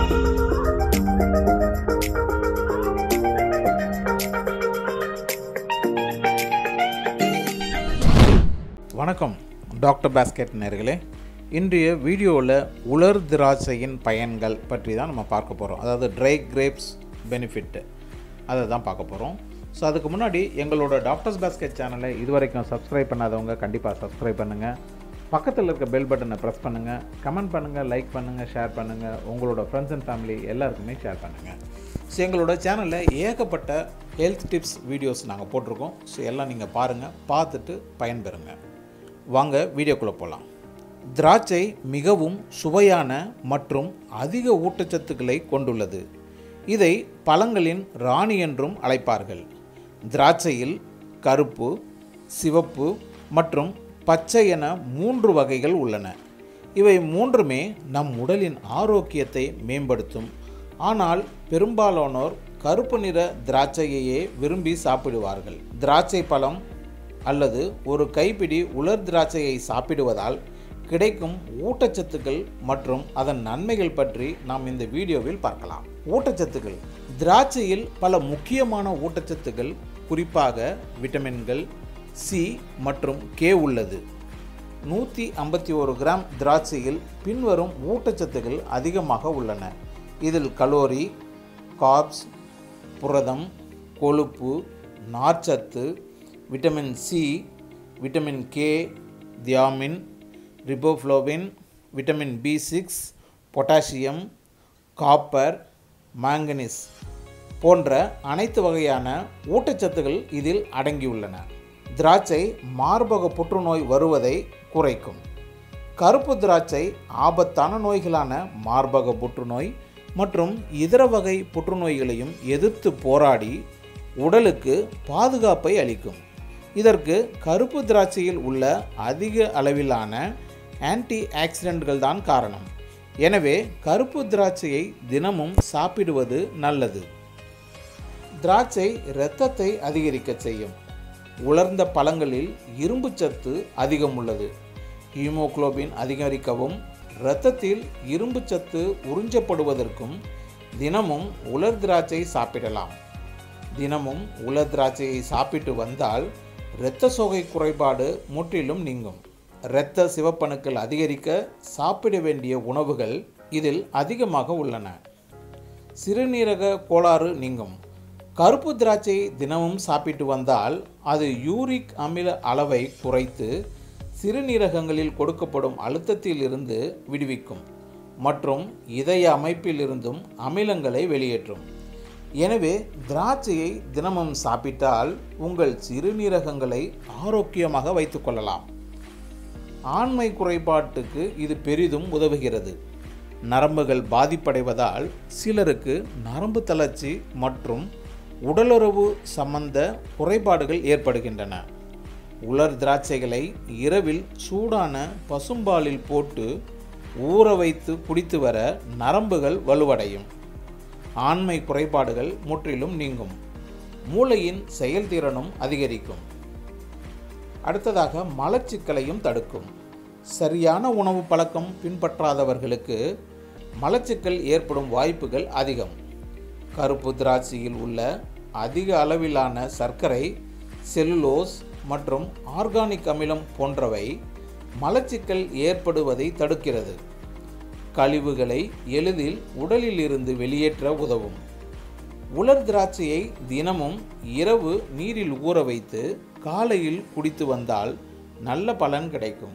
வணக்கம் doctor basket நேர்களே இன்றைய வீடியோவில் உலர் திராட்சையின் பயன்கள் பற்றி தான் நம்ம பார்க்க போகிறோம் அதாவது ட்ரை கிரேப்ஸ் பெனிஃபிட் அதை தான் பார்க்க போகிறோம் ஸோ அதுக்கு முன்னாடி எங்களோட டாக்டர்ஸ் பாஸ்கெட் சேனலை இதுவரைக்கும் சப்ஸ்கிரைப் பண்ணாதவங்க கண்டிப்பாக சப்ஸ்கிரைப் பண்ணுங்கள் பக்கத்தில் இருக்க பெல் பட்டனை ப்ரெஸ் பண்ணுங்கள் கமெண்ட் பண்ணுங்கள் லைக் பண்ணுங்கள் ஷேர் பண்ணுங்கள் உங்களோட ஃப்ரெண்ட்ஸ் அண்ட் ஃபேமிலி எல்லாருக்குமே ஷேர் பண்ணுங்கள் ஸோ எங்களோட சேனலில் ஏகப்பட்ட ஹெல்த் டிப்ஸ் வீடியோஸ் நாங்கள் போட்டிருக்கோம் ஸோ எல்லாம் நீங்கள் பாருங்கள் பார்த்துட்டு பயன்பெறுங்க வாங்க வீடியோக்குள்ளே போகலாம் திராட்சை மிகவும் சுவையான மற்றும் அதிக ஊட்டச்சத்துக்களை கொண்டுள்ளது இதை பழங்களின் ராணி என்றும் அழைப்பார்கள் திராட்சையில் கருப்பு சிவப்பு மற்றும் பச்சை என மூன்று வகைகள் உள்ளன இவை மூன்றுமே நம் உடலின் ஆரோக்கியத்தை மேம்படுத்தும் ஆனால் பெரும்பாலானோர் கருப்பு நிற திராட்சையையே விரும்பி சாப்பிடுவார்கள் திராட்சை பழம் அல்லது ஒரு கைப்பிடி உலர் திராட்சையை சாப்பிடுவதால் கிடைக்கும் ஊட்டச்சத்துக்கள் மற்றும் அதன் நன்மைகள் பற்றி நாம் இந்த வீடியோவில் பார்க்கலாம் ஊட்டச்சத்துக்கள் திராட்சையில் பல முக்கியமான ஊட்டச்சத்துக்கள் குறிப்பாக விட்டமின்கள் சி மற்றும் கே உள்ளது நூற்றி ஐம்பத்தி ஒரு கிராம் திராட்சையில் பின்வரும் ஊட்டச்சத்துக்கள் அதிகமாக உள்ளன இதில் கலோரி கார்ப்ஸ் புரதம் கொழுப்பு நார்ச்சத்து vitamin C vitamin K thiamine riboflavin vitamin B six potassium copper manganese போன்ற அனைத்து வகையான ஊட்டச்சத்துகள் இதில் அடங்கியுள்ளன திராட்சை மார்பக புற்றுநோய் வருவதை குறைக்கும் கருப்பு திராட்சை ஆபத்தான நோய்களான மார்பக புற்றுநோய் மற்றும் இதர வகை புற்றுநோய்களையும் எதிர்த்து போராடி உடலுக்கு பாதுகாப்பை அளிக்கும் இதற்கு கருப்பு திராட்சையில் உள்ள அதிக அளவிலான ஆன்டி ஆக்சிடென்ட்கள் தான் காரணம் எனவே கருப்பு திராட்சையை தினமும் சாப்பிடுவது நல்லது திராட்சை இரத்தத்தை அதிகரிக்க செய்யும் உலர்ந்த பழங்களில் இரும்புச்சத்து அதிகம் உள்ளது ஹீமோகுளோபின் அதிகரிக்கவும் இரத்தத்தில் இரும்புச்சத்து உறிஞ்சப்படுவதற்கும் தினமும் உலர் திராட்சை சாப்பிடலாம் தினமும் உலர் திராட்சையை சாப்பிட்டு வந்தால் இரத்த சோகை குறைபாடு முற்றிலும் நீங்கும் இரத்த சிவப்பணுக்கள் அதிகரிக்க சாப்பிட வேண்டிய உணவுகள் இதில் அதிகமாக உள்ளன சிறுநீரக கோளாறு நீங்கும் கருப்பு திராட்சை தினமும் சாப்பிட்டு வந்தால் அது யூரிக் அமில அளவை குறைத்து சிறுநீரகங்களில் கொடுக்கப்படும் அழுத்தத்தில் இருந்து விடுவிக்கும் மற்றும் இதய அமைப்பில் இருந்தும் அமிலங்களை வெளியேற்றும் எனவே திராட்சையை தினமும் சாப்பிட்டால் உங்கள் சிறுநீரகங்களை ஆரோக்கியமாக வைத்துக்கொள்ளலாம் ஆண்மை குறைபாட்டுக்கு இது பெரிதும் உதவுகிறது நரம்புகள் பாதிப்படைவதால் சிலருக்கு நரம்பு தளர்ச்சி மற்றும் உடலுறவு சம்பந்த குறைபாடுகள் ஏற்படுகின்றன உலர் திராட்சைகளை இரவில் சூடான பசும்பாலில் போட்டு ஊற வைத்து குடித்து வர நரம்புகள் வலுவடையும் ஆண்மை குறைபாடுகள் முற்றிலும் நீங்கும் மூளையின் செயல்திறனும் அதிகரிக்கும் அடுத்ததாக மலச்சிக்கலையும் தடுக்கும் சரியான உணவு பழக்கம் பின்பற்றாதவர்களுக்கு மலச்சிக்கல் ஏற்படும் வாய்ப்புகள் அதிகம் கருப்பு திராட்சையில் உள்ள அதிக அளவிலான சர்க்கரை செல்லுலோஸ் மற்றும் ஆர்கானிக் அமிலம் போன்றவை மலச்சிக்கல் ஏற்படுவதை தடுக்கிறது கழிவுகளை எளிதில் உடலில் இருந்து வெளியேற்ற உதவும் உலர் திராட்சையை தினமும் இரவு நீரில் ஊற வைத்து காலையில் குடித்து வந்தால் நல்ல பலன் கிடைக்கும்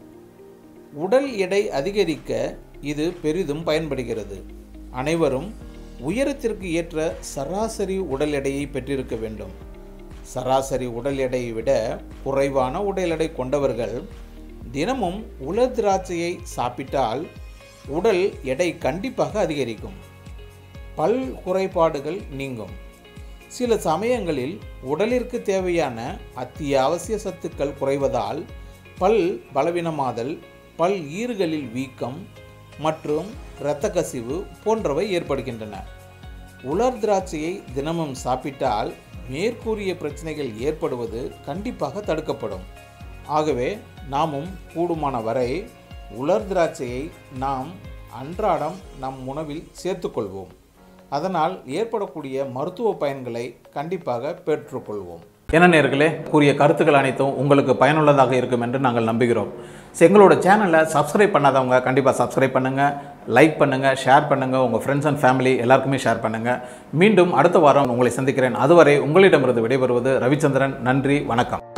உடல் எடை அதிகரிக்க இது பெரிதும் பயன்படுகிறது அனைவரும் உயரத்திற்கு ஏற்ற சராசரி உடல் எடையை பெற்றிருக்க வேண்டும் சராசரி உடல் எடையை விட குறைவான உடல் எடை கொண்டவர்கள் தினமும் உலர் திராட்சையை சாப்பிட்டால் உடல் எடை கண்டிப்பாக அதிகரிக்கும் பல் குறைபாடுகள் நீங்கும் சில சமயங்களில் உடலிற்கு தேவையான அத்தியாவசிய சத்துக்கள் குறைவதால் பல் பலவீனமாதல் பல் ஈறுகளில் வீக்கம் மற்றும் இரத்த கசிவு போன்றவை ஏற்படுகின்றன உலர் திராட்சையை தினமும் சாப்பிட்டால் மேற்கூறிய பிரச்சனைகள் ஏற்படுவது கண்டிப்பாக தடுக்கப்படும் ஆகவே நாமும் கூடுமான வரை உலர் திராட்சையை நாம் அன்றாடம் நம் உணவில் சேர்த்துக்கொள்வோம் அதனால் ஏற்படக்கூடிய மருத்துவ பயன்களை கண்டிப்பாக பெற்றுக்கொள்வோம் என்ன நேர்களே கூறிய கருத்துக்கள் அனைத்தும் உங்களுக்கு பயனுள்ளதாக இருக்கும் என்று நாங்கள் நம்புகிறோம் So, எங்களோட சேனலை சப்ஸ்கிரைப் பண்ணாதவங்க கண்டிப்பாக சப்ஸ்கிரைப் பண்ணுங்கள் லைக் பண்ணுங்கள் ஷேர் பண்ணுங்கள் உங்கள் ஃப்ரெண்ட்ஸ் அண்ட் ஃபேமிலி எல்லாருக்குமே ஷேர் பண்ணுங்கள் மீண்டும் அடுத்த வாரம் உங்களை சந்திக்கிறேன் அதுவரை உங்களிடமிருந்து விடைபெறுவது ரவிச்சந்திரன் நன்றி வணக்கம்